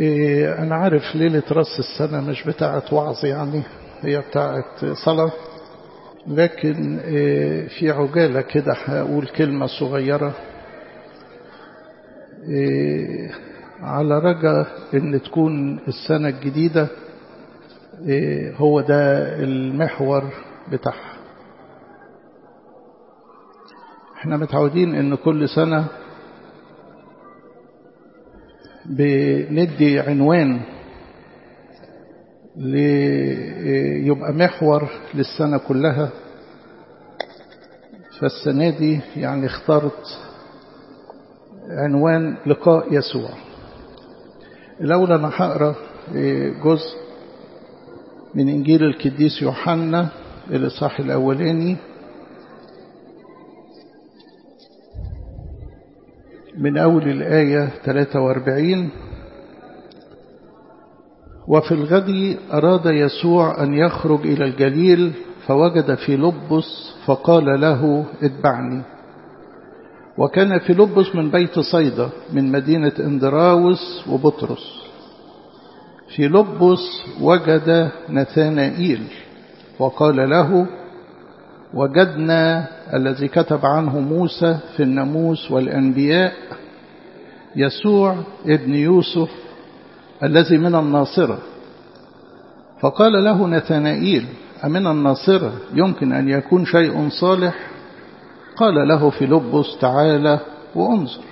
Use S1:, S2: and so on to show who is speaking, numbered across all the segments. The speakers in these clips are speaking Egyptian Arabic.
S1: إيه أنا عارف ليلة رأس السنة مش بتاعة وعظ يعني هي بتاعة صلاة لكن إيه في عجالة كده هقول كلمة صغيرة إيه على رجاء إن تكون السنة الجديدة هو ده المحور بتاعها احنا متعودين ان كل سنة بندي عنوان يبقى محور للسنة كلها فالسنة دي يعني اخترت عنوان لقاء يسوع الأول أنا هقرأ جزء من إنجيل القديس يوحنا الإصحاح الأولاني من أول الآية 43 وفي الغد أراد يسوع أن يخرج إلى الجليل فوجد في لبس فقال له اتبعني وكان في لبس من بيت صيدا من مدينة اندراوس وبطرس في لبس وجد نثانائيل وقال له وجدنا الذي كتب عنه موسى في الناموس والأنبياء يسوع ابن يوسف الذي من الناصرة فقال له نثانائيل أمن الناصرة يمكن أن يكون شيء صالح قال له في لبس تعالى وانظر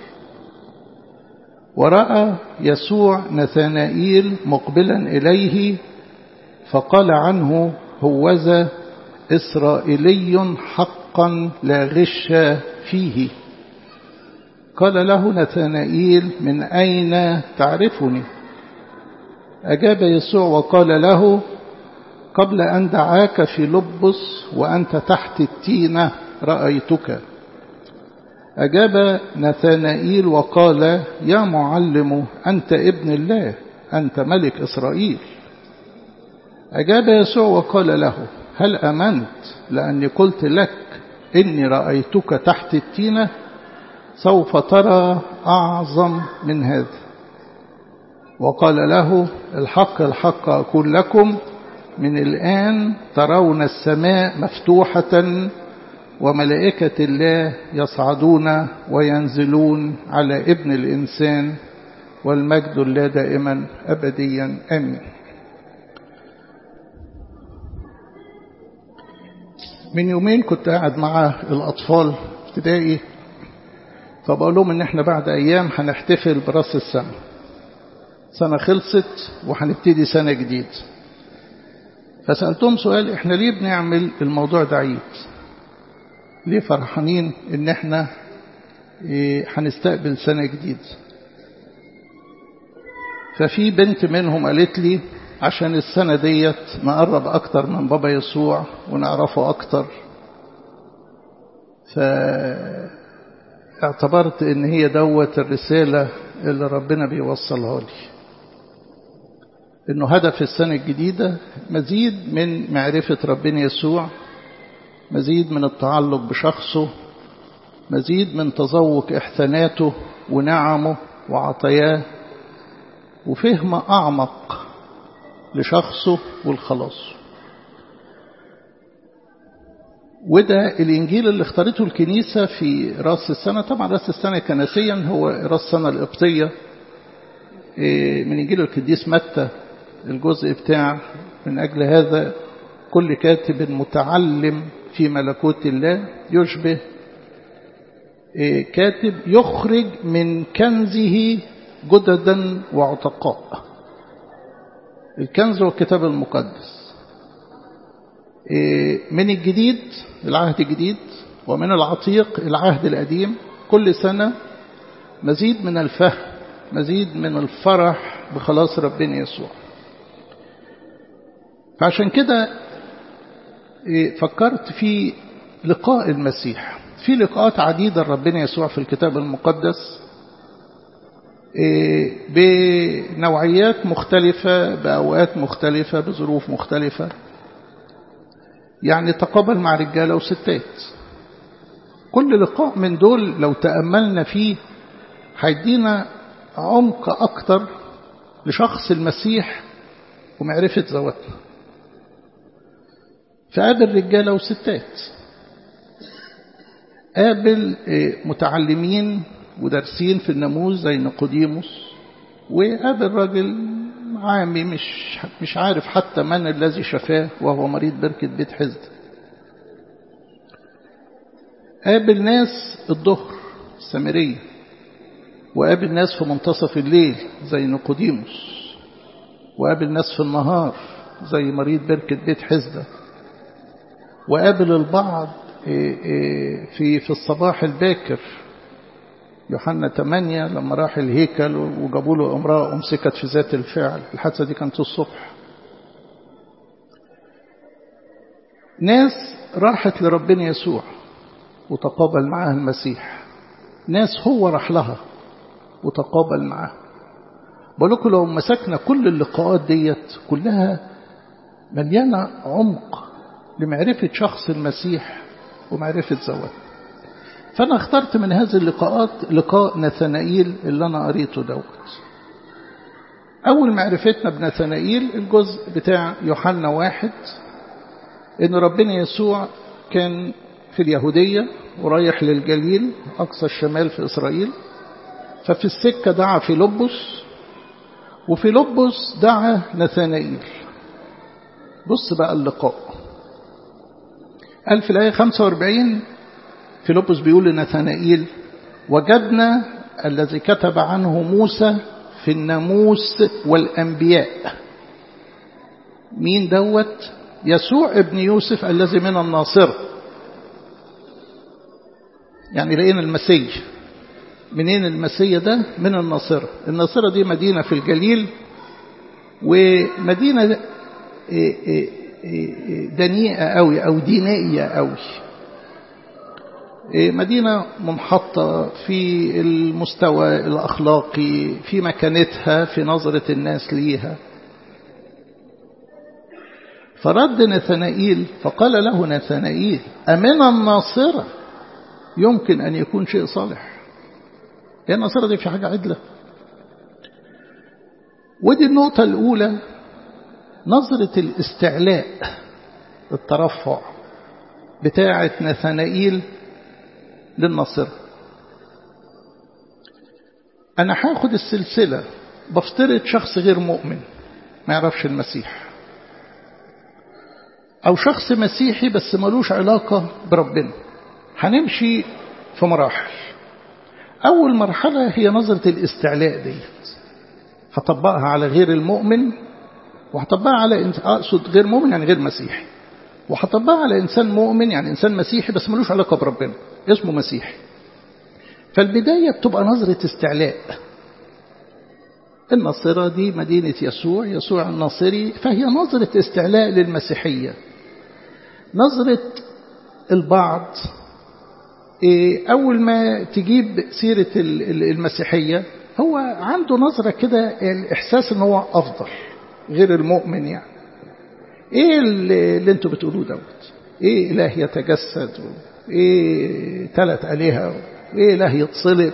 S1: ورأى يسوع نثانائيل مقبلا إليه فقال عنه هوذا إسرائيلي حقا لا غش فيه قال له نثانائيل من أين تعرفني أجاب يسوع وقال له قبل أن دعاك في لبس وأنت تحت التينة رأيتك أجاب نثانائيل وقال يا معلم أنت ابن الله أنت ملك إسرائيل أجاب يسوع وقال له هل أمنت لأني قلت لك إني رأيتك تحت التينة سوف ترى أعظم من هذا وقال له الحق الحق أقول لكم من الآن ترون السماء مفتوحة وملائكة الله يصعدون وينزلون على ابن الإنسان والمجد الله دائما أبديا آمين من يومين كنت قاعد مع الأطفال ابتدائي فبقول لهم إن إحنا بعد أيام هنحتفل برأس السنة سنة خلصت وهنبتدي سنة جديد فسألتهم سؤال إحنا ليه بنعمل الموضوع ده عيد ليه فرحانين إن إحنا هنستقبل سنة جديد ففي بنت منهم قالت لي عشان السنة ديت نقرب أكتر من بابا يسوع ونعرفه أكتر فاعتبرت إن هي دوت الرسالة اللي ربنا بيوصلها لي إنه هدف السنة الجديدة مزيد من معرفة ربنا يسوع مزيد من التعلق بشخصه مزيد من تذوق إحساناته ونعمه وعطاياه وفهم أعمق لشخصه والخلاص وده الإنجيل اللي اختارته الكنيسة في رأس السنة طبعا رأس السنة كنسيا هو رأس السنة القبطية من إنجيل القديس متى الجزء بتاع من أجل هذا كل كاتب متعلم في ملكوت الله يشبه كاتب يخرج من كنزه جددا وعتقاء الكنز هو الكتاب المقدس من الجديد العهد الجديد ومن العتيق العهد القديم كل سنة مزيد من الفهم مزيد من الفرح بخلاص ربنا يسوع فعشان كده فكرت في لقاء المسيح في لقاءات عديدة ربنا يسوع في الكتاب المقدس بنوعيات مختلفة بأوقات مختلفة بظروف مختلفة يعني تقابل مع رجالة وستات كل لقاء من دول لو تأملنا فيه هيدينا عمق أكتر لشخص المسيح ومعرفة ذواتنا فقابل رجالة وستات قابل متعلمين ودارسين في الناموس زي نيقوديموس وقابل راجل عامي مش مش عارف حتى من الذي شفاه وهو مريض بركة بيت حزد قابل ناس الظهر السامرية وقابل ناس في منتصف الليل زي نيقوديموس وقابل ناس في النهار زي مريض بركة بيت حزدة وقابل البعض في في الصباح الباكر يوحنا 8 لما راح الهيكل وجابوا له امرأة أمسكت في ذات الفعل الحادثة دي كانت الصبح ناس راحت لربنا يسوع وتقابل معها المسيح ناس هو راح لها وتقابل معها بقول لكم لو مسكنا كل اللقاءات ديت كلها مليانة عمق لمعرفة شخص المسيح ومعرفة زواج فأنا اخترت من هذه اللقاءات لقاء نثنائيل اللي أنا قريته دوت أول معرفتنا بنثنائيل الجزء بتاع يوحنا واحد إن ربنا يسوع كان في اليهودية ورايح للجليل أقصى الشمال في إسرائيل ففي السكة دعا فيلبس وفيلبس دعا نثنائيل بص بقى اللقاء قال في الآية 45 فيلبس بيقول لنثنائيل وجدنا الذي كتب عنه موسى في الناموس والأنبياء مين دوت يسوع ابن يوسف الذي من الناصرة يعني لقينا المسيح منين المسيح ده من الناصرة الناصرة دي مدينة في الجليل ومدينة دنيئة قوي أو دينية قوي مدينة منحطة في المستوى الأخلاقي في مكانتها في نظرة الناس ليها فرد نثنائيل فقال له نثنائيل أمن الناصرة يمكن أن يكون شيء صالح هي الناصرة دي في حاجة عدلة ودي النقطة الأولى نظرة الاستعلاء الترفع بتاعة نثنائيل للناصرة أنا هاخد السلسلة بفترض شخص غير مؤمن ما يعرفش المسيح أو شخص مسيحي بس ملوش علاقة بربنا هنمشي في مراحل أول مرحلة هي نظرة الاستعلاء ديت هطبقها على غير المؤمن وهطبقها على أقصد غير مؤمن يعني غير مسيحي وهطبقها على إنسان مؤمن يعني إنسان مسيحي بس ملوش علاقة بربنا اسمه مسيحي فالبداية بتبقى نظرة استعلاء الناصرة دي مدينة يسوع يسوع الناصري فهي نظرة استعلاء للمسيحية نظرة البعض أول ما تجيب سيرة المسيحية هو عنده نظرة كده الإحساس إن هو أفضل غير المؤمن يعني إيه اللي أنتوا بتقولوه دوت إيه إله يتجسد إيه ثلاث آلهة إيه إله يتصلب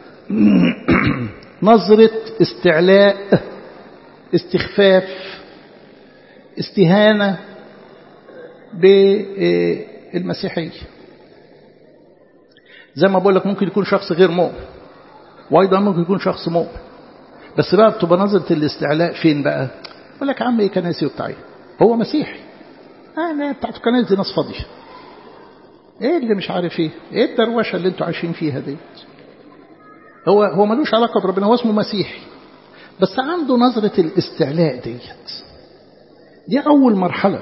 S1: نظرة استعلاء استخفاف استهانة بالمسيحية زي ما بقول لك ممكن يكون شخص غير مؤمن وايضا ممكن يكون شخص مؤمن بس بقى بتبقى نظرة الاستعلاء فين بقى يقول لك عم ايه كناسي وبتاعي هو مسيحي انا بتاعته كناسي دي ناس فاضيه ايه اللي مش عارف ايه ايه الدروشه اللي انتوا عايشين فيها ديت هو هو ملوش علاقه بربنا هو اسمه مسيحي بس عنده نظره الاستعلاء ديت دي اول مرحله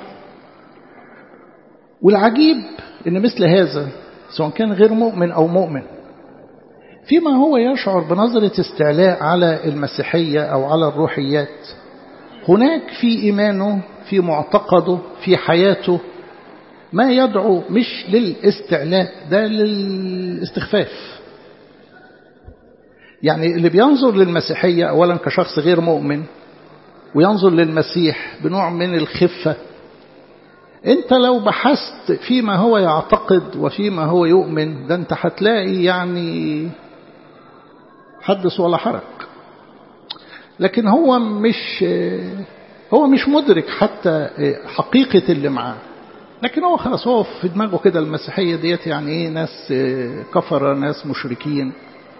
S1: والعجيب ان مثل هذا سواء كان غير مؤمن او مؤمن فيما هو يشعر بنظرة استعلاء على المسيحية أو على الروحيات هناك في إيمانه في معتقده في حياته ما يدعو مش للاستعلاء ده للاستخفاف يعني اللي بينظر للمسيحية أولا كشخص غير مؤمن وينظر للمسيح بنوع من الخفة انت لو بحثت فيما هو يعتقد وفيما هو يؤمن ده انت هتلاقي يعني حدث ولا حرج لكن هو مش هو مش مدرك حتى حقيقة اللي معاه لكن هو خلاص هو في دماغه كده المسيحية ديت يعني ايه ناس كفرة ناس مشركين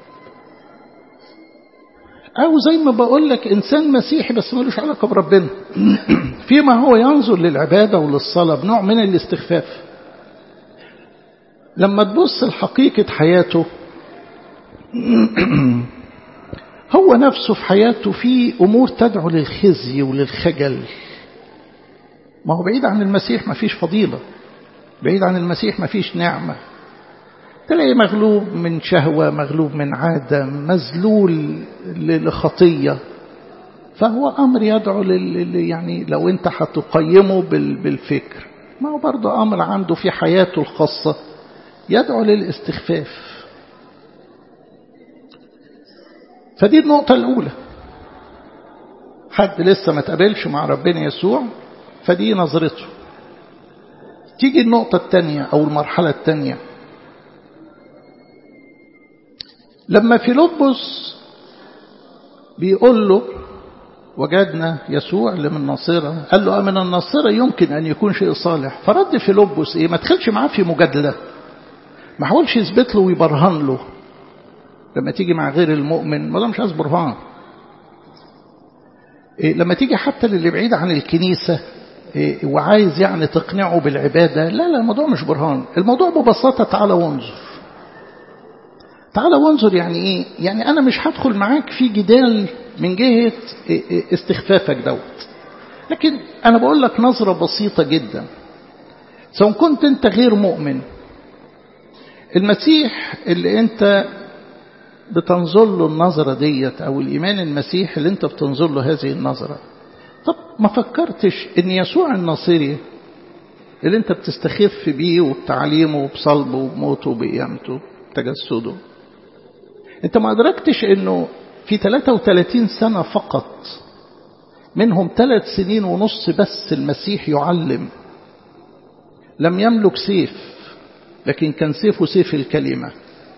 S1: أو زي ما بقول لك إنسان مسيحي بس ملوش علاقة بربنا فيما هو ينظر للعبادة وللصلاة بنوع من الاستخفاف لما تبص لحقيقة حياته هو نفسه في حياته في أمور تدعو للخزي وللخجل ما هو بعيد عن المسيح ما فيش فضيلة بعيد عن المسيح ما فيش نعمة تلاقي مغلوب من شهوة مغلوب من عادة مذلول لخطية فهو أمر يدعو لل يعني لو أنت هتقيمه بالفكر ما هو برضه أمر عنده في حياته الخاصة يدعو للاستخفاف فدي النقطة الأولى حد لسه ما تقابلش مع ربنا يسوع فدي نظرته تيجي النقطة الثانية أو المرحلة الثانية لما فيلبس بيقول له وجدنا يسوع اللي من ناصرة قال له من الناصرة يمكن أن يكون شيء صالح فرد فيلبس إيه ما تدخلش معاه في مجادلة ما حاولش يثبت له ويبرهن له لما تيجي مع غير المؤمن ما مش عايز برهان إيه لما تيجي حتى للي بعيد عن الكنيسة إيه وعايز يعني تقنعه بالعبادة لا لا الموضوع مش برهان الموضوع ببساطة تعالى وانظر تعالى وانظر يعني ايه يعني انا مش هدخل معاك في جدال من جهة استخفافك دوت لكن انا بقول لك نظرة بسيطة جدا سواء كنت انت غير مؤمن المسيح اللي انت بتنظر له النظرة ديت او الايمان المسيح اللي انت بتنظر له هذه النظرة طب ما فكرتش ان يسوع الناصري اللي انت بتستخف بيه وبتعليمه وبصلبه وبموته وبقيامته تجسده انت ما ادركتش انه في 33 سنة فقط منهم ثلاث سنين ونص بس المسيح يعلم لم يملك سيف لكن كان سيفه سيف الكلمة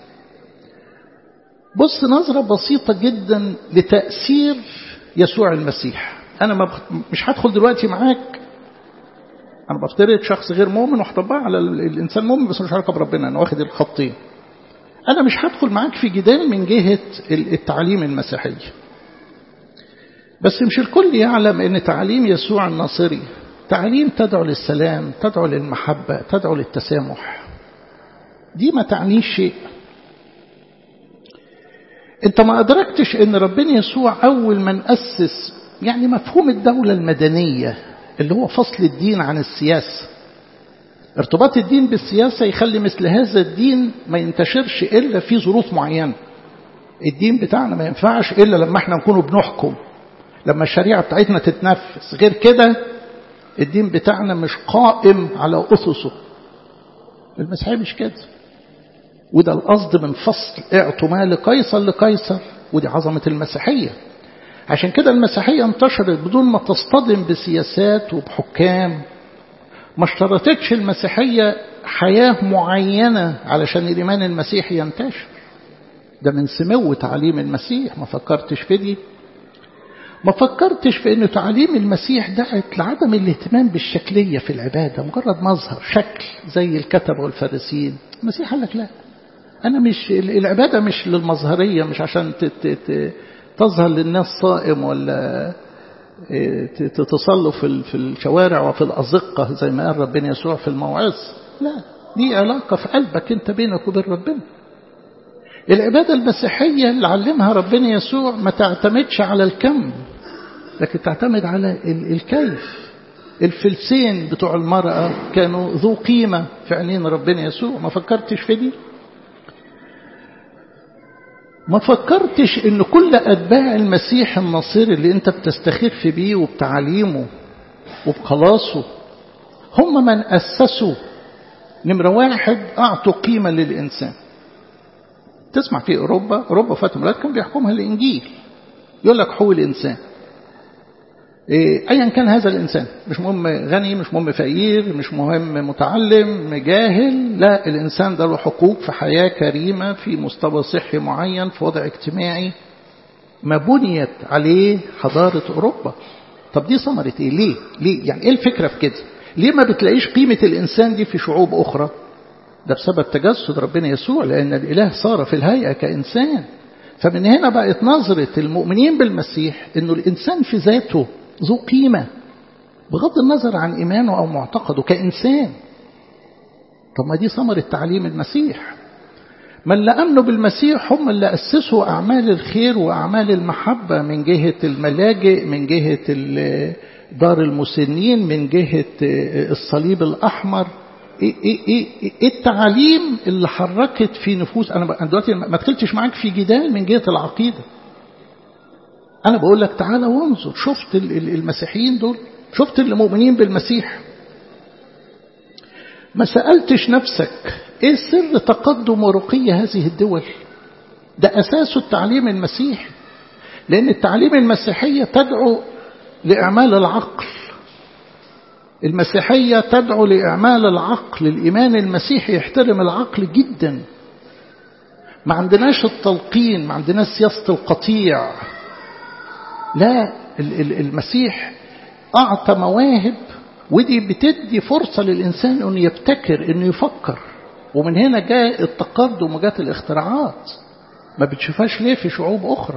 S1: بص نظرة بسيطة جدا لتأثير يسوع المسيح أنا ما بخ... مش هدخل دلوقتي معاك أنا بفترض شخص غير مؤمن وهطبقها على الإنسان مؤمن بس مش علاقة بربنا أنا واخد الخطين أنا مش هدخل معاك في جدال من جهة التعليم المسيحي بس مش الكل يعلم أن تعليم يسوع الناصري تعليم تدعو للسلام تدعو للمحبة تدعو للتسامح دي ما تعنيش شيء انت ما أدركتش أن ربنا يسوع أول من أسس يعني مفهوم الدولة المدنية اللي هو فصل الدين عن السياسة ارتباط الدين بالسياسة يخلي مثل هذا الدين ما ينتشرش إلا في ظروف معينة الدين بتاعنا ما ينفعش إلا لما احنا نكون بنحكم لما الشريعة بتاعتنا تتنفذ غير كده الدين بتاعنا مش قائم على أسسه المسيحية مش كده وده القصد من فصل اعطوا ما لقيصر لقيصر ودي عظمة المسيحية عشان كده المسيحية انتشرت بدون ما تصطدم بسياسات وبحكام ما اشترطتش المسيحية حياة معينة علشان الإيمان المسيحي ينتشر ده من سمو تعليم المسيح ما فكرتش في دي ما فكرتش في أن تعليم المسيح دعت لعدم الاهتمام بالشكلية في العبادة مجرد مظهر شكل زي الكتبة والفارسيين المسيح قال لك لا أنا مش العبادة مش للمظهرية مش عشان تظهر للناس صائم ولا تصلوا في في الشوارع وفي الأزقة زي ما قال ربنا يسوع في الموعظ لا دي علاقة في قلبك أنت بينك وبين ربنا العبادة المسيحية اللي علمها ربنا يسوع ما تعتمدش على الكم لكن تعتمد على الكيف الفلسين بتوع المرأة كانوا ذو قيمة في عينين ربنا يسوع ما فكرتش في دي ما فكرتش ان كل اتباع المسيح النصيري اللي انت بتستخف بيه وبتعليمه وبخلاصه هم من اسسوا نمرة واحد اعطوا قيمة للانسان تسمع في اوروبا اوروبا فات بلاد كان بيحكمها الانجيل يقول لك حقوق الانسان إيه ايا كان هذا الانسان مش مهم غني مش مهم فقير مش مهم متعلم جاهل لا الانسان ده له حقوق في حياه كريمه في مستوى صحي معين في وضع اجتماعي ما بنيت عليه حضارة أوروبا طب دي ثمرة إيه ليه ليه يعني إيه الفكرة في كده ليه ما بتلاقيش قيمة الإنسان دي في شعوب أخرى ده بسبب تجسد ربنا يسوع لأن الإله صار في الهيئة كإنسان فمن هنا بقت نظرة المؤمنين بالمسيح أنه الإنسان في ذاته ذو قيمة بغض النظر عن إيمانه أو معتقده كإنسان طب ما دي ثمرة تعليم المسيح من اللي أمنوا بالمسيح هم اللي أسسوا أعمال الخير وأعمال المحبة من جهة الملاجئ من جهة دار المسنين من جهة الصليب الأحمر إيه, إيه, إيه, إيه التعاليم اللي حركت في نفوس أنا دلوقتي ما دخلتش معاك في جدال من جهة العقيدة أنا بقول لك تعالى وانظر شفت المسيحيين دول شفت المؤمنين بالمسيح ما سألتش نفسك ايه سر تقدم ورقي هذه الدول ده أساس التعليم المسيحي لأن التعليم المسيحية تدعو لإعمال العقل المسيحية تدعو لإعمال العقل الإيمان المسيحي يحترم العقل جدا ما عندناش التلقين ما عندناش سياسة القطيع لا المسيح أعطى مواهب ودي بتدي فرصة للإنسان أنه يبتكر أنه يفكر ومن هنا جاء التقدم وجاءت الاختراعات ما بتشوفهاش ليه في شعوب أخرى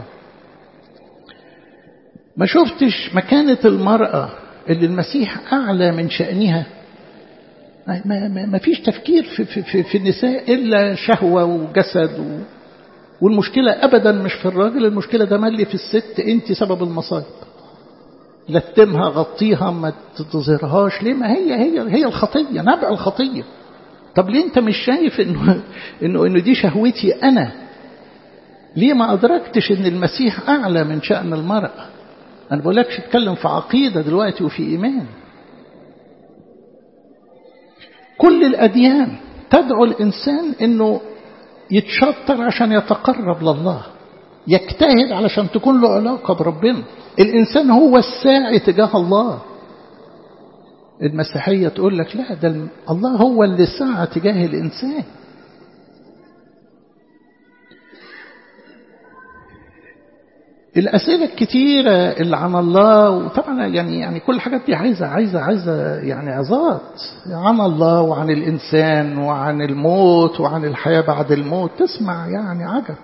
S1: ما شفتش مكانة المرأة اللي المسيح أعلى من شأنها ما, ما, ما فيش تفكير في, في, في, في النساء إلا شهوة وجسد و والمشكلة أبدا مش في الراجل المشكلة ده ملي في الست أنت سبب المصائب لتمها غطيها ما تظهرهاش ليه ما هي هي هي الخطية نبع الخطية طب ليه انت مش شايف انه انه انه دي شهوتي انا ليه ما ادركتش ان المسيح اعلى من شأن المرأة انا بقولكش اتكلم في عقيدة دلوقتي وفي ايمان كل الاديان تدعو الانسان انه يتشطر عشان يتقرب لله يجتهد علشان تكون له علاقة بربنا الإنسان هو الساعي تجاه الله المسيحية تقول لك لا ده الله هو اللي سعى تجاه الإنسان الأسئلة الكتيرة اللي عن الله وطبعا يعني يعني كل حاجات دي عايزة عايزة عايزة يعني عظات عن الله وعن الإنسان وعن الموت وعن الحياة بعد الموت تسمع يعني عجب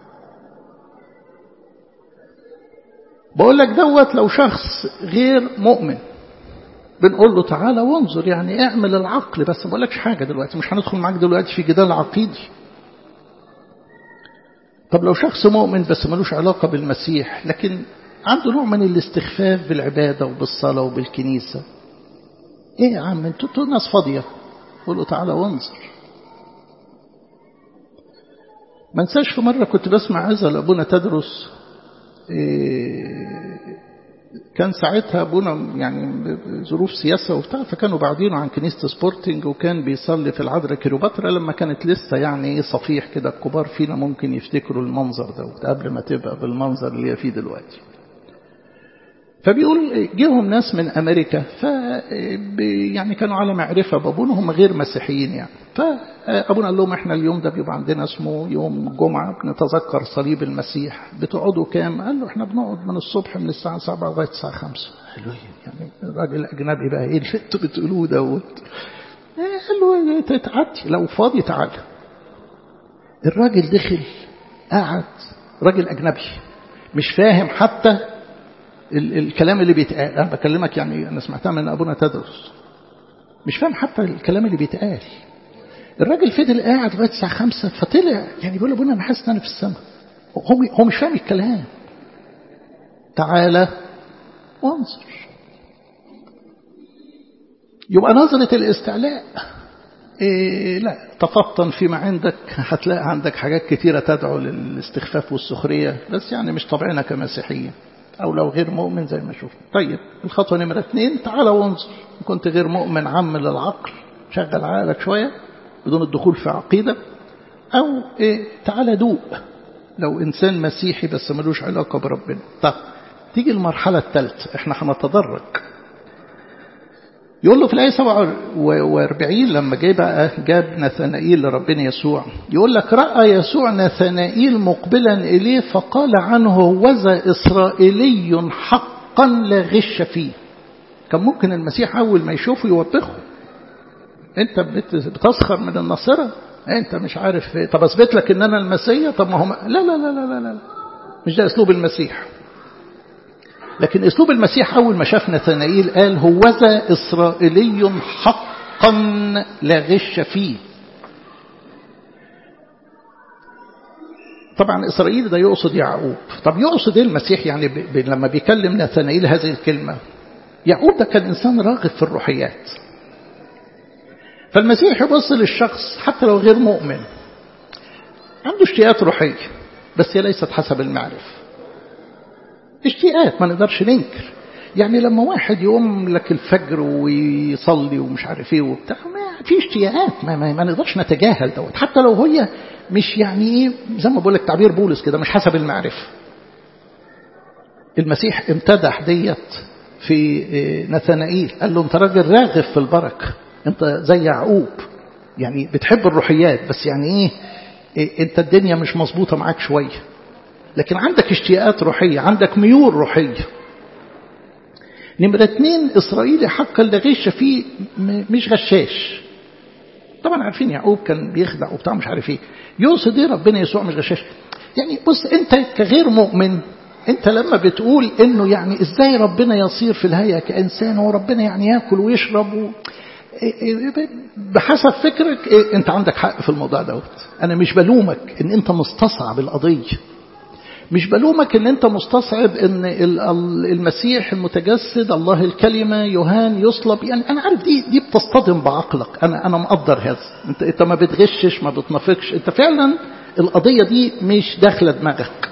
S1: بقول لك دوت لو شخص غير مؤمن بنقول له تعالى وانظر يعني اعمل العقل بس ما بقولكش حاجة دلوقتي مش هندخل معاك دلوقتي في جدال عقيدي طب لو شخص مؤمن بس ملوش علاقة بالمسيح لكن عنده نوع من الاستخفاف بالعبادة وبالصلاة وبالكنيسة ايه يا عم انتوا ناس فاضية قول له تعالى وانظر ما انساش في مرة كنت بسمع عزة لأبونا تدرس كان ساعتها ابونا يعني ظروف سياسه وبتاع فكانوا بعدينه عن كنيسه سبورتنج وكان بيصلي في العذراء كيلوباترا لما كانت لسه يعني صفيح كده الكبار فينا ممكن يفتكروا المنظر ده قبل ما تبقى بالمنظر اللي هي فيه دلوقتي فبيقول جيهم ناس من امريكا ف يعني كانوا على معرفه بابونا هم غير مسيحيين يعني فابونا قال لهم احنا اليوم ده بيبقى عندنا اسمه يوم الجمعه بنتذكر صليب المسيح بتقعدوا كام؟ قال له احنا بنقعد من الصبح من الساعه 7 لغايه الساعه 5 قال له يعني الراجل الاجنبي بقى ايه اللي انتوا بتقولوه دوت؟ قال له تعدي لو فاضي تعال الراجل دخل قعد راجل اجنبي مش فاهم حتى الكلام اللي بيتقال أنا بكلمك يعني أنا سمعتها من أبونا تدرس مش فاهم حتى الكلام اللي بيتقال الراجل فضل قاعد لغاية الساعة خمسة فطلع يعني بيقول أبونا أنا حاسس إن أنا في السماء هو هو مش فاهم الكلام تعالى وانظر يبقى نظرة الاستعلاء إيه لا تفطن فيما عندك هتلاقي عندك حاجات كتيرة تدعو للاستخفاف والسخرية بس يعني مش طبعنا كمسيحيين أو لو غير مؤمن زي ما شفنا طيب الخطوة نمرة اثنين تعالى وانظر كنت غير مؤمن عمل العقل شغل عقلك شوية بدون الدخول في عقيدة أو إيه تعالى دوق لو إنسان مسيحي بس ملوش علاقة بربنا طب تيجي المرحلة الثالثة احنا هنتدرج يقول له في الآية 47 لما جه بقى جاب نثنائيل لربنا يسوع يقول لك رأى يسوع نثنائيل مقبلا إليه فقال عنه وذا إسرائيلي حقا لا غش فيه كان ممكن المسيح أول ما يشوفه يوبخه أنت بتسخر من الناصرة أنت مش عارف طب أثبت لك إن أنا المسيح طب ما هو لا لا لا لا لا, لا. مش ده أسلوب المسيح لكن اسلوب المسيح اول ما شاف نثنائيل قال هوذا اسرائيلي حقا لا غش فيه طبعا اسرائيل ده يقصد يعقوب طب يقصد ايه المسيح يعني ب... ب... لما بيكلم نثنائيل هذه الكلمه يعقوب ده كان انسان راغب في الروحيات فالمسيح يبص للشخص حتى لو غير مؤمن عنده اشتياقات روحيه بس هي ليست حسب المعرفه اشتياقات ما نقدرش ننكر يعني لما واحد يقوم لك الفجر ويصلي ومش عارف ايه وبتاع ما في اشتياقات ما, ما, ما نقدرش نتجاهل دوت حتى لو هي مش يعني ايه زي ما بقول لك تعبير بولس كده مش حسب المعرفه المسيح امتدح ديت في نثنائيل قال له انت راجل راغب في البركه انت زي يعقوب يعني بتحب الروحيات بس يعني ايه, إيه انت الدنيا مش مظبوطه معاك شويه لكن عندك اشتياقات روحية عندك ميول روحية نمرة اتنين إسرائيلي حقا لا غش فيه مش غشاش طبعا عارفين يعقوب كان بيخدع وبتاع مش عارف ايه يقصد ايه ربنا يسوع مش غشاش يعني بص انت كغير مؤمن انت لما بتقول انه يعني ازاي ربنا يصير في الهيئة كإنسان وربنا يعني ياكل ويشرب و... بحسب فكرك انت عندك حق في الموضوع دوت انا مش بلومك ان انت مستصعب القضيه مش بلومك ان انت مستصعب ان المسيح المتجسد الله الكلمة يوهان يصلب يعني انا عارف دي دي بتصطدم بعقلك انا انا مقدر هذا انت انت ما بتغشش ما بتنافقش انت فعلا القضية دي مش داخلة دماغك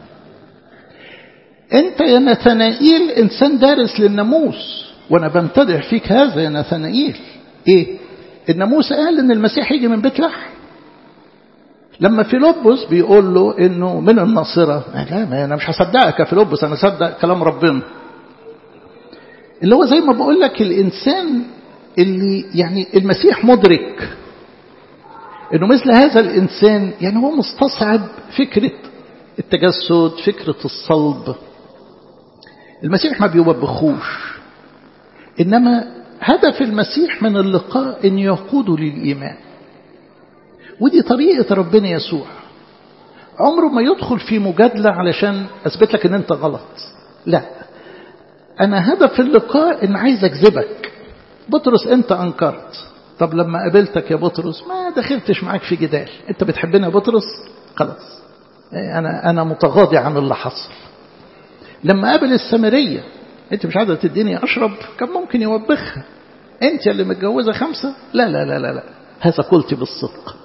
S1: انت يا نثنائيل انسان دارس للناموس وانا بمتدح فيك هذا يا نثنائيل ايه الناموس قال ان المسيح يجي من بيت لحم لما فيلبس بيقول له انه من الناصرة لا ما انا مش هصدقك يا فيلبس انا اصدق كلام ربنا اللي هو زي ما بقول لك الانسان اللي يعني المسيح مدرك انه مثل هذا الانسان يعني هو مستصعب فكرة التجسد فكرة الصلب المسيح ما بيوبخوش انما هدف المسيح من اللقاء ان يقوده للايمان ودي طريقة ربنا يسوع عمره ما يدخل في مجادلة علشان أثبت لك أن أنت غلط لا أنا هدف اللقاء أن عايز أكذبك بطرس أنت أنكرت طب لما قابلتك يا بطرس ما دخلتش معاك في جدال أنت بتحبني يا بطرس خلاص أنا أنا متغاضي عن اللي حصل لما قابل السامرية أنت مش عايزة تديني أشرب كان ممكن يوبخها أنت اللي متجوزة خمسة لا لا لا لا, لا. هذا قلت بالصدق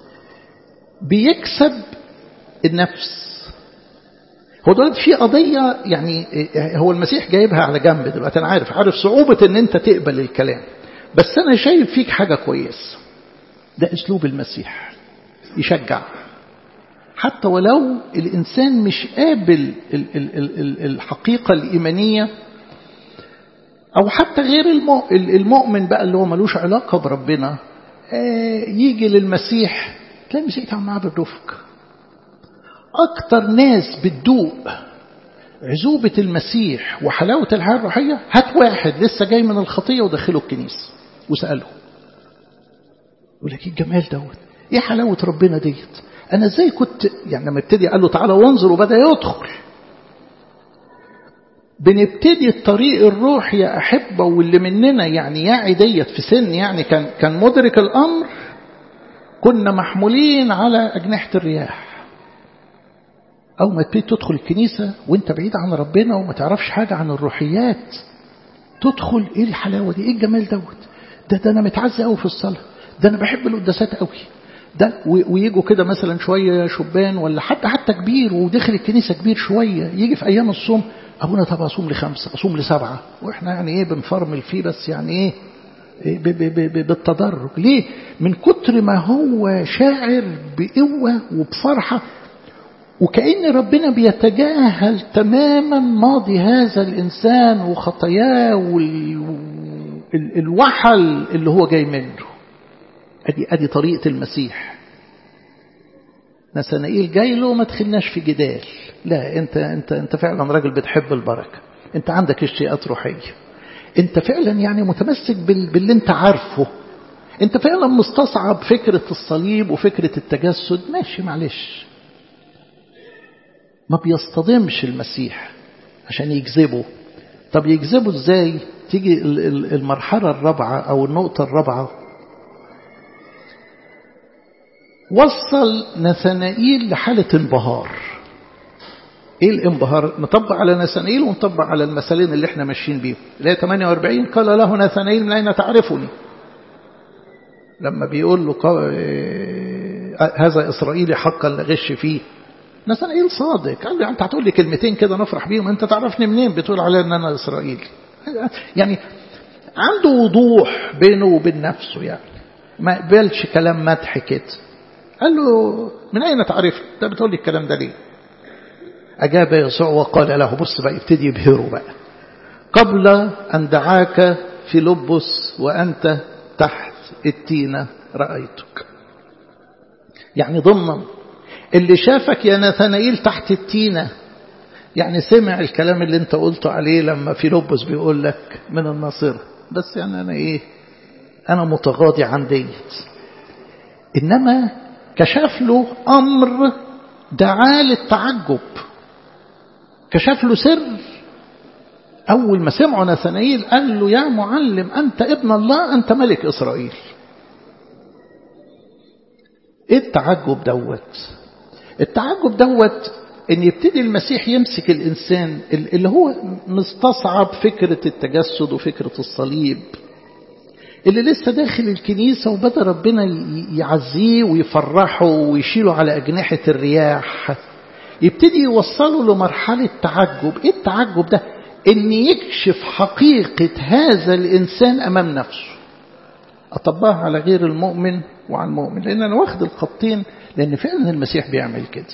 S1: بيكسب النفس هو دلوقتي في قضية يعني هو المسيح جايبها على جنب دلوقتي أنا عارف عارف صعوبة إن أنت تقبل الكلام بس أنا شايف فيك حاجة كويس ده أسلوب المسيح يشجع حتى ولو الإنسان مش قابل الحقيقة الإيمانية أو حتى غير المؤمن بقى اللي هو ملوش علاقة بربنا يجي للمسيح تلاقي المسيح يتعامل معاه بالرفق أكتر ناس بتدوق عزوبة المسيح وحلاوة الحياة الروحية هات واحد لسه جاي من الخطية ودخله الكنيسة وسأله يقول لك ايه الجمال دوت ايه حلاوة ربنا ديت انا ازاي كنت يعني لما ابتدي قال له تعالى وانظر وبدأ يدخل بنبتدي الطريق الروح يا أحبة واللي مننا يعني يعي ديت في سن يعني كان كان مدرك الأمر كنا محمولين على أجنحة الرياح أو ما تبتدي تدخل الكنيسة وانت بعيد عن ربنا وما تعرفش حاجة عن الروحيات تدخل ايه الحلاوة دي ايه الجمال دوت ده ده انا متعزى قوي في الصلاة ده انا بحب القداسات قوي ده ويجوا كده مثلا شوية شبان ولا حتى حتى كبير ودخل الكنيسة كبير شوية يجي في أيام الصوم أبونا طب أصوم لخمسة أصوم لسبعة وإحنا يعني إيه بنفرمل فيه بس يعني إيه ب ب ب بالتدرج ليه من كتر ما هو شاعر بقوة وبفرحة وكأن ربنا بيتجاهل تماما ماضي هذا الإنسان وخطاياه الوحل اللي هو جاي منه ادي ادي طريقه المسيح نسانائيل جاي له ما تخلناش في جدال لا انت انت انت فعلا راجل بتحب البركه انت عندك اشتياقات روحيه انت فعلا يعني متمسك بال... باللي انت عارفه انت فعلا مستصعب فكره الصليب وفكره التجسد ماشي معلش ما بيصطدمش المسيح عشان يجذبه طب يجذبه ازاي تيجي المرحله الرابعه او النقطه الرابعه وصل نثنائيل لحالة انبهار ايه الانبهار نطبق على نثنائيل ونطبق على المثالين اللي احنا ماشيين بيهم لا 48 قال له نثنائيل من اين تعرفني لما بيقول له هذا اسرائيلي حقا لا غش فيه نثنائيل صادق قال له انت هتقول لي كلمتين كده نفرح بيهم انت تعرفني منين بتقول علي ان انا اسرائيلي يعني عنده وضوح بينه وبين نفسه يعني ما قبلش كلام مدح كده قال له من أين تعرف أنت بتقول لي الكلام ده ليه أجاب يسوع وقال له بص بقى يبتدي يبهره بقى قبل أن دعاك في لبس وأنت تحت التينة رأيتك يعني ضمن اللي شافك يا نثنائيل تحت التينة يعني سمع الكلام اللي انت قلته عليه لما في لبس بيقول لك من الناصرة بس يعني أنا إيه أنا متغاضي عن ديت إنما كشف له أمر دعاه للتعجب كشف له سر أول ما سمعوا نثنائيل قال له يا معلم أنت ابن الله أنت ملك إسرائيل إيه التعجب دوت التعجب دوت ان يبتدي المسيح يمسك الإنسان اللي هو مستصعب فكرة التجسد وفكرة الصليب اللي لسه داخل الكنيسة وبدأ ربنا يعزيه ويفرحه ويشيله على أجنحة الرياح يبتدي يوصله لمرحلة تعجب إيه التعجب ده إن يكشف حقيقة هذا الإنسان أمام نفسه أطبقها على غير المؤمن وعن المؤمن لأن أنا واخد الخطين لأن فعلا المسيح بيعمل كده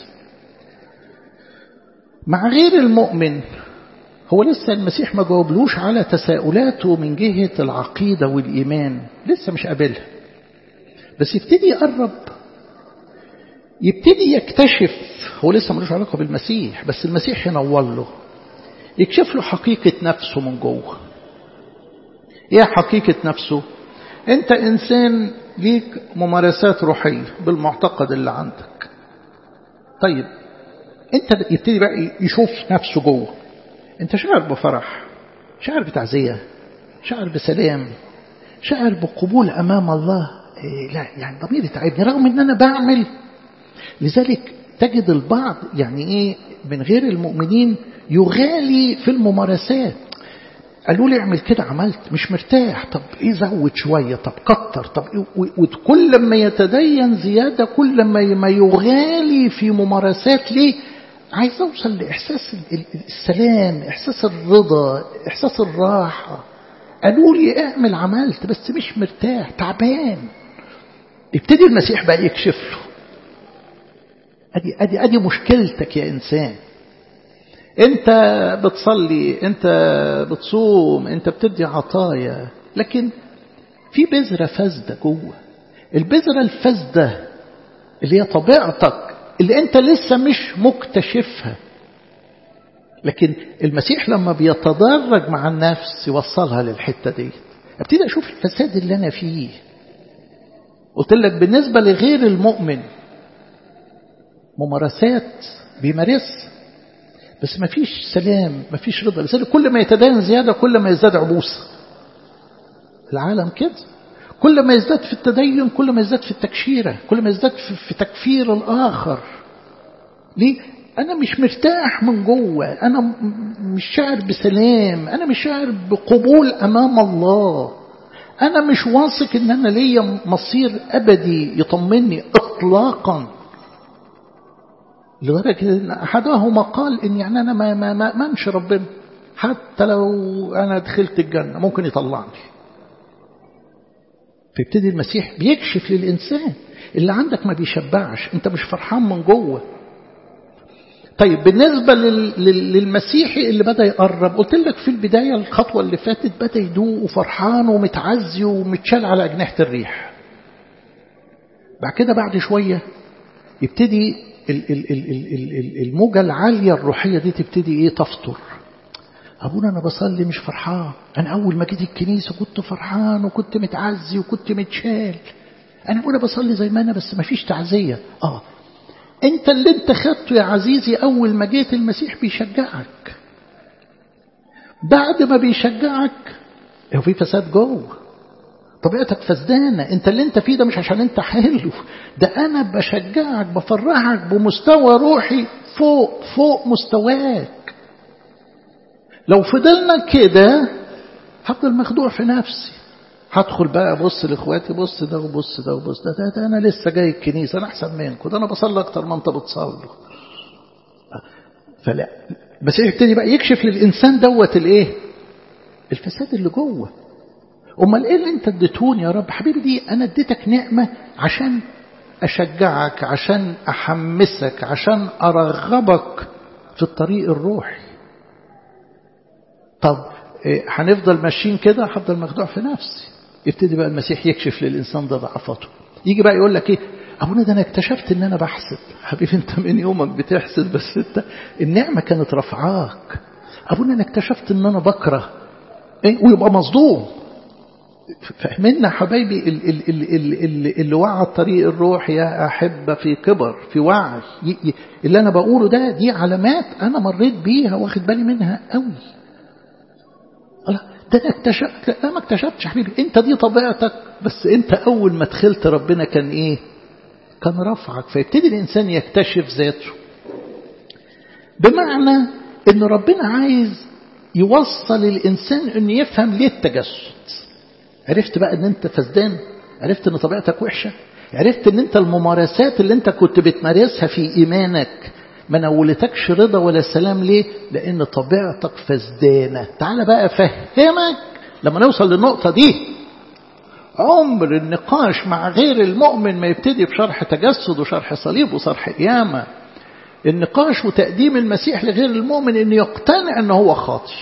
S1: مع غير المؤمن هو لسه المسيح ما جاوبلوش على تساؤلاته من جهة العقيدة والإيمان لسه مش قابلها بس يبتدي يقرب يبتدي يكتشف هو لسه ملوش علاقة بالمسيح بس المسيح ينور له يكشف له حقيقة نفسه من جوه ايه حقيقة نفسه انت انسان ليك ممارسات روحية بالمعتقد اللي عندك طيب انت يبتدي بقى يشوف نفسه جوه انت شعر بفرح شعر بتعزية شعر بسلام شعر بقبول أمام الله إيه لا يعني ضميري تعبني رغم ان انا بعمل لذلك تجد البعض يعني ايه من غير المؤمنين يغالي في الممارسات قالوا لي اعمل كده عملت مش مرتاح طب ايه زود شويه طب كتر طب إيه وكل ما يتدين زياده كل ما يغالي في ممارسات ليه عايز اوصل لاحساس السلام احساس الرضا احساس الراحه قالوا لي اعمل عملت بس مش مرتاح تعبان يبتدي المسيح بقى يكشف له ادي ادي ادي مشكلتك يا انسان انت بتصلي انت بتصوم انت بتدي عطايا لكن في بذره فاسده جوه البذره الفاسده اللي هي طبيعتك اللي انت لسه مش مكتشفها لكن المسيح لما بيتدرج مع النفس يوصلها للحته دي ابتدي اشوف الفساد اللي انا فيه قلت لك بالنسبه لغير المؤمن ممارسات بيمارسها بس ما فيش سلام ما فيش رضا لذلك كل ما يتدين زيادة كل ما يزداد عبوسة العالم كده كل ما يزداد في التدين كل ما يزداد في التكشيرة كل ما يزداد في, في تكفير الآخر ليه؟ أنا مش مرتاح من جوه أنا مش شاعر بسلام أنا مش شاعر بقبول أمام الله أنا مش واثق إن أنا ليا مصير أبدي يطمني إطلاقا لدرجة إن أحدهما قال إن يعني أنا ما ما ما أمنش ربنا حتى لو أنا دخلت الجنة ممكن يطلعني فيبتدي المسيح بيكشف للإنسان اللي عندك ما بيشبعش أنت مش فرحان من جوه طيب بالنسبة للمسيحي اللي بدأ يقرب قلت لك في البداية الخطوة اللي فاتت بدأ يدوق وفرحان ومتعزي ومتشال على أجنحة الريح بعد كده بعد شوية يبتدي الموجة العالية الروحية دي تبتدي ايه تفطر أبونا أنا بصلي مش فرحان أنا أول ما جيت الكنيسة كنت فرحان وكنت متعزي وكنت متشال أنا أبونا بصلي زي ما أنا بس ما فيش تعزية آه أنت اللي أنت خدته يا عزيزي أول ما جيت المسيح بيشجعك بعد ما بيشجعك هو في فساد جوه طبيعتك فسدانة انت اللي انت فيه ده مش عشان انت حلو ده انا بشجعك بفرحك بمستوى روحي فوق فوق مستواك لو فضلنا كده هفضل مخدوع في نفسي هدخل بقى ابص لاخواتي بص ده وبص ده وبص ده, ده, ده انا لسه جاي الكنيسه انا احسن منكم ده انا بصلي اكتر ما انت بتصلي فلا بس يبتدي بقى يكشف للانسان دوت الايه الفساد اللي جوه امال ايه اللي انت اديتوني يا رب حبيبي دي انا اديتك نعمه عشان اشجعك عشان احمسك عشان ارغبك في الطريق الروحي طب إيه هنفضل ماشيين كده هفضل مخدوع في نفسي يبتدي بقى المسيح يكشف للانسان ده ضعفاته يجي بقى يقول لك ايه ابونا ده انا اكتشفت ان انا بحسد حبيبي انت من يومك بتحسد بس انت النعمه كانت رفعاك ابونا انا اكتشفت ان انا بكره إيه ويبقى مصدوم فهمنا حبايبي اللي, اللي, اللي, اللي وعى الطريق الروح يا أحبة في كبر في وعي اللي أنا بقوله ده دي علامات أنا مريت بيها واخد بالي منها قوي الله ده أنا اكتشفت لا ما اكتشفتش حبيبي أنت دي طبيعتك بس أنت أول ما دخلت ربنا كان إيه كان رفعك فيبتدي الإنسان يكتشف ذاته بمعنى أن ربنا عايز يوصل الإنسان أن يفهم ليه التجسد عرفت بقى ان انت فسدان عرفت ان طبيعتك وحشة عرفت ان انت الممارسات اللي انت كنت بتمارسها في ايمانك ما نولتكش رضا ولا سلام ليه لان طبيعتك فسدانة تعال بقى افهمك لما نوصل للنقطة دي عمر النقاش مع غير المؤمن ما يبتدي بشرح تجسد وشرح صليب وشرح قيامة النقاش وتقديم المسيح لغير المؤمن انه يقتنع انه هو خاطئ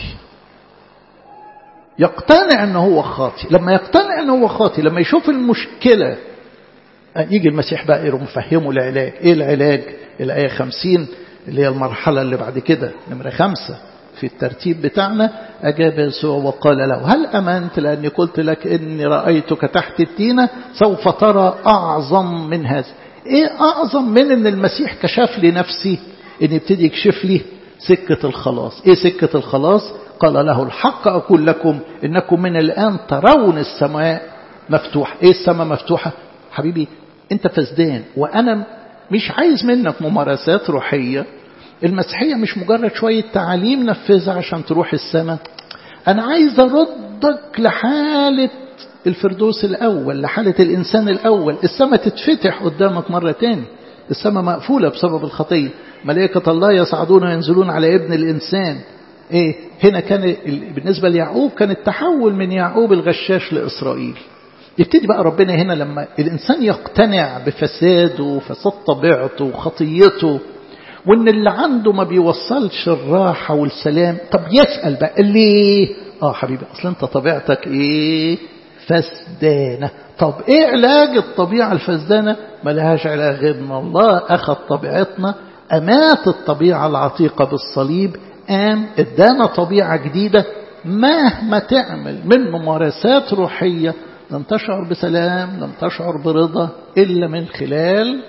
S1: يقتنع انه هو خاطئ لما يقتنع انه هو خاطئ لما يشوف المشكلة يجي المسيح بقى يروح مفهمه العلاج ايه العلاج الآية خمسين اللي هي المرحلة اللي بعد كده نمرة خمسة في الترتيب بتاعنا أجاب يسوع وقال له هل أمنت لأني قلت لك إني رأيتك تحت التينة سوف ترى أعظم من هذا إيه أعظم من أن المسيح كشف لي نفسي أن يبتدي يكشف لي سكة الخلاص إيه سكة الخلاص قال له الحق أقول لكم إنكم من الآن ترون السماء مفتوحة إيه السماء مفتوحة حبيبي أنت فسدان وأنا مش عايز منك ممارسات روحية المسيحية مش مجرد شوية تعاليم نفذها عشان تروح السماء أنا عايز أردك لحالة الفردوس الأول لحالة الإنسان الأول السماء تتفتح قدامك مرة تاني السماء مقفولة بسبب الخطية ملائكة الله يصعدون وينزلون على ابن الإنسان إيه هنا كان بالنسبة ليعقوب كان التحول من يعقوب الغشاش لإسرائيل يبتدي بقى ربنا هنا لما الإنسان يقتنع بفساده وفساد طبيعته وخطيته وإن اللي عنده ما بيوصلش الراحة والسلام طب يسأل بقى ليه آه حبيبي أصلا أنت طبيعتك إيه فسدانة طب إيه علاج الطبيعة الفسدانة ملهاش علاج غير ان الله أخذ طبيعتنا أمات الطبيعة العتيقة بالصليب قام ادانا طبيعة جديدة مهما تعمل من ممارسات روحية لن تشعر بسلام لن تشعر برضا إلا من خلال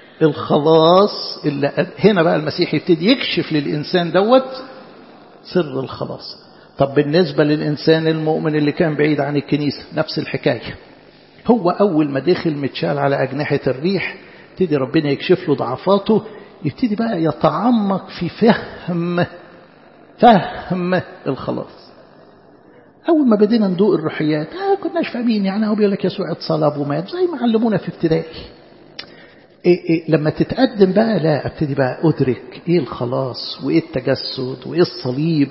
S1: الخلاص اللي هنا بقى المسيح يبتدي يكشف للإنسان دوت سر الخلاص طب بالنسبة للإنسان المؤمن اللي كان بعيد عن الكنيسة نفس الحكاية هو أول ما دخل متشال على أجنحة الريح يبتدي ربنا يكشف له ضعفاته يبتدي بقى يتعمق في فهم فهم الخلاص أول ما بدينا ندوق الروحيات آه كناش فاهمين يعني هو بيقول لك يسوع اتصلب ومات زي ما علمونا في ابتدائي إيه إيه لما تتقدم بقى لا ابتدي بقى أدرك إيه الخلاص وإيه التجسد وإيه الصليب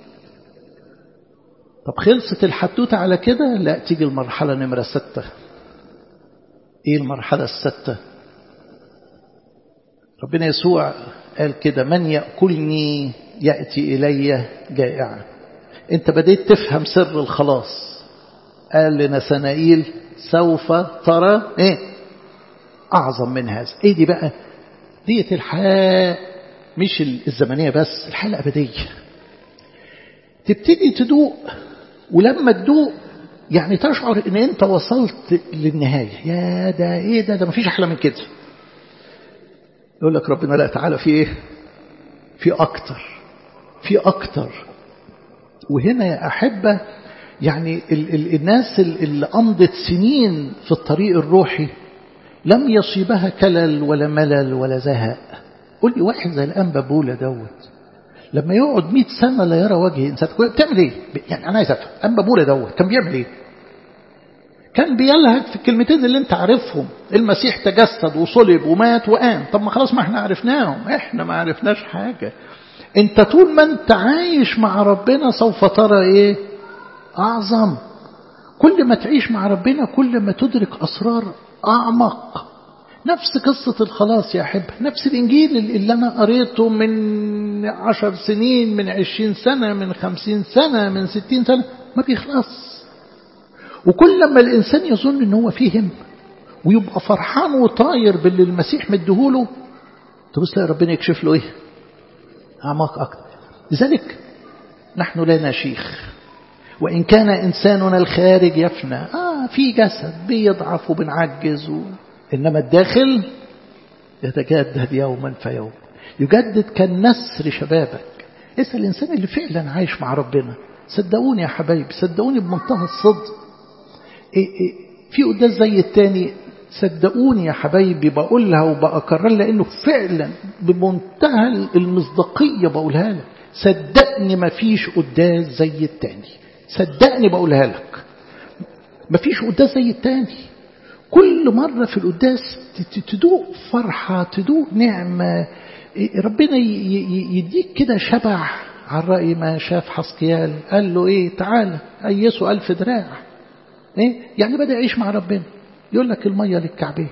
S1: طب خلصت الحدوتة على كده لا تيجي المرحلة نمرة ستة إيه المرحلة الستة ربنا يسوع قال كده من يأكلني يأتي إلي جائعا انت بديت تفهم سر الخلاص قال لنسنائيل سوف ترى ايه أعظم من هذا ايه دي بقى ديت الحياة مش الزمنية بس الحياة الأبدية تبتدي تدوق ولما تدوق يعني تشعر ان انت وصلت للنهاية يا ده ايه ده ده مفيش احلى من كده يقول لك ربنا لا تعالى في ايه في اكتر في اكتر وهنا يا احبة يعني ال ال الناس اللي امضت سنين في الطريق الروحي لم يصيبها كلل ولا ملل ولا زهق قول لي واحد زي الانبا بولا دوت لما يقعد 100 سنة لا يرى وجه إنسان بتعمل إيه؟ يعني أنا عايز أفهم أنبا بولا دوت كان بيعمل إيه؟ كان بيلهج في الكلمتين اللي أنت عارفهم المسيح تجسد وصلب ومات وقام طب ما خلاص ما احنا عرفناهم احنا ما عرفناش حاجة انت طول ما انت عايش مع ربنا سوف ترى ايه اعظم كل ما تعيش مع ربنا كل ما تدرك اسرار اعمق نفس قصة الخلاص يا أحب نفس الإنجيل اللي أنا قريته من عشر سنين من عشرين سنة من خمسين سنة من ستين سنة ما بيخلص وكل لما الإنسان يظن أنه هو فيهم ويبقى فرحان وطاير باللي المسيح مديهوله تبص تلاقي ربنا يكشف له إيه أعماق أكتر لذلك نحن لا نشيخ وإن كان إنساننا الخارج يفنى آه في جسد بيضعف وبنعجز و... إنما الداخل يتجدد يوما فيوم يجدد كالنسر شبابك اسأل الإنسان اللي فعلا عايش مع ربنا صدقوني يا حبايبي صدقوني بمنتهى الصدق إيه إيه في قداس زي التاني صدقوني يا حبايبي بقولها وبأكرر لأنه فعلا بمنتهى المصداقية بقولها لك صدقني ما فيش قداس زي التاني صدقني بقولها لك ما فيش قداس زي التاني كل مرة في القداس تدوق فرحة تدوق نعمة ربنا يديك كده شبع على رأي ما شاف حسقيال قال له ايه تعالى أيسه ألف دراع ايه يعني بدأ يعيش مع ربنا يقول لك المية للكعبين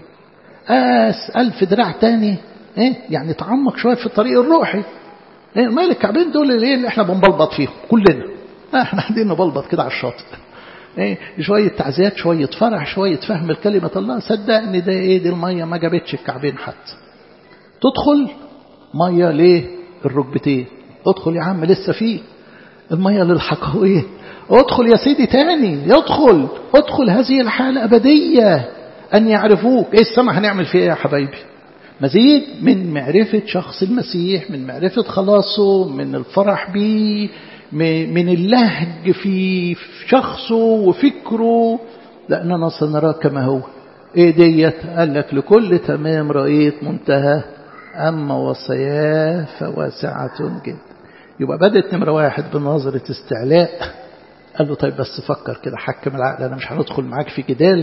S1: قاس ألف دراع تاني ايه يعني تعمق شوية في الطريق الروحي ايه المية للكعبين دول اللي, اللي احنا بنبلبط فيهم كلنا احنا قاعدين نبلبط كده على الشاطئ ايه شوية تعزيات شوية فرح شوية فهم الكلمة الله صدقني ده ايه دي المية ما جابتش الكعبين حتى تدخل مية ليه الركبتين ادخل يا عم لسه فيه المية للحقوية ادخل يا سيدي تاني يدخل ادخل هذه الحالة أبدية أن يعرفوك ايه السماء هنعمل فيها يا حبايبي مزيد من معرفة شخص المسيح من معرفة خلاصه من الفرح بيه من اللهج في شخصه وفكره لأننا سنراه كما هو ايه ديت قال لك لكل تمام رأيت منتهى أما وصياه فواسعة جدا يبقى بدأت نمرة واحد بنظرة استعلاء قال له طيب بس فكر كده حكم العقل أنا مش هندخل معاك في جدال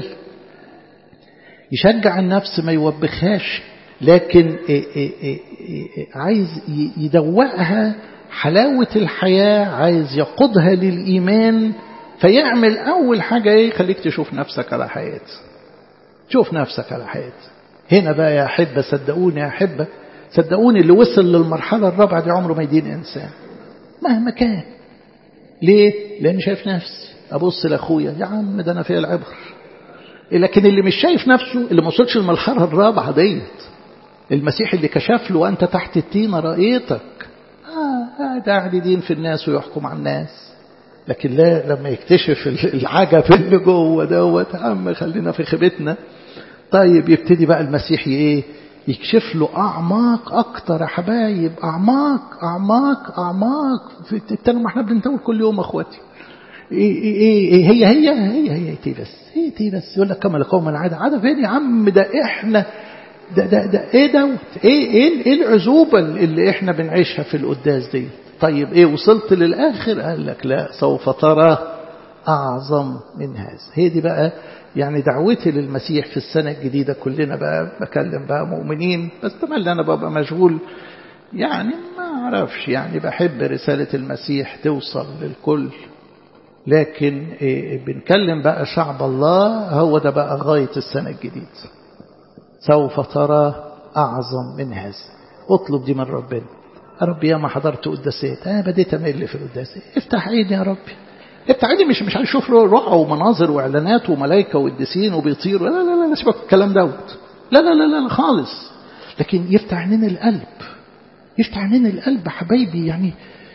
S1: يشجع النفس ما يوبخهاش لكن إيه إيه إيه عايز يدوقها حلاوة الحياة عايز يقودها للإيمان فيعمل أول حاجة إيه خليك تشوف نفسك على حياة شوف نفسك على حياة هنا بقى يا أحبة صدقوني يا أحبة صدقوني اللي وصل للمرحلة الرابعة دي عمره ما يدين إنسان مهما كان ليه؟ لأن شايف نفسي أبص لأخويا يا عم ده أنا فيها العبر لكن اللي مش شايف نفسه اللي ما وصلش للمرحلة الرابعة ديت المسيح اللي كشف له وأنت تحت التينة رأيتك آه ده قاعد يدين في الناس ويحكم على الناس لكن لا لما يكتشف العجب اللي جوه دوت عم خلينا في خيبتنا طيب يبتدي بقى المسيح ايه يكشف له أعماق أكتر يا حبايب أعماق أعماق أعماق في التاني ما احنا بنتقول كل يوم أخواتي إيه إيه إيه هي هي هي هي تي بس هي تي بس يقول لك كما لقوم العادة عادة فين يا عم ده إحنا ده ده ده إيه دوت إيه إيه إيه العزوبة اللي إحنا بنعيشها في القداس دي طيب إيه وصلت للآخر قال لك لا سوف ترى أعظم من هذا هي دي بقى يعني دعوتي للمسيح في السنة الجديدة كلنا بقى بكلم بقى مؤمنين بس تملي أنا ببقى مشغول يعني ما أعرفش يعني بحب رسالة المسيح توصل للكل لكن إيه بنكلم بقى شعب الله هو ده بقى غاية السنة الجديدة سوف ترى أعظم من هذا اطلب دي من ربنا يا رب يا ما حضرت قداسات انا بديت امل في القداسات افتح عيني يا ربي افتح عيني مش مش عايز اشوف رؤى ومناظر واعلانات وملائكه وقديسين وبيطيروا لا لا لا سيبك الكلام دوت لا لا لا لا خالص لكن يفتح عينين القلب يفتح عينين القلب حبايبي يعني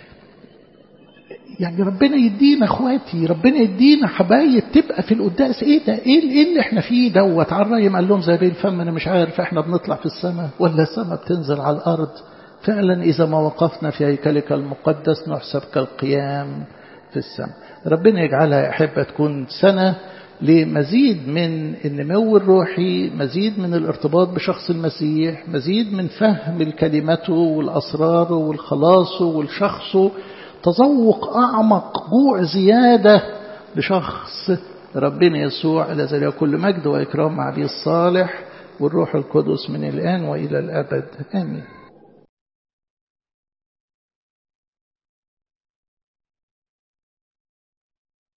S1: يعني ربنا يدينا اخواتي ربنا يدينا حبايب تبقى في القداس ايه ده ايه, إيه اللي احنا فيه دوت على الراي قال لهم زي بين فم انا مش عارف احنا بنطلع في السماء ولا السماء بتنزل على الارض فعلا اذا ما وقفنا في هيكلك المقدس نحسب كالقيام في السماء ربنا يجعلها يا احبه تكون سنه لمزيد من النمو الروحي مزيد من الارتباط بشخص المسيح مزيد من فهم كلمته والأسرار والخلاص والشخص تذوق أعمق جوع زيادة لشخص ربنا يسوع إلى ذلك كل مجد وإكرام مع أبي الصالح والروح القدس من الآن وإلى الأبد آمين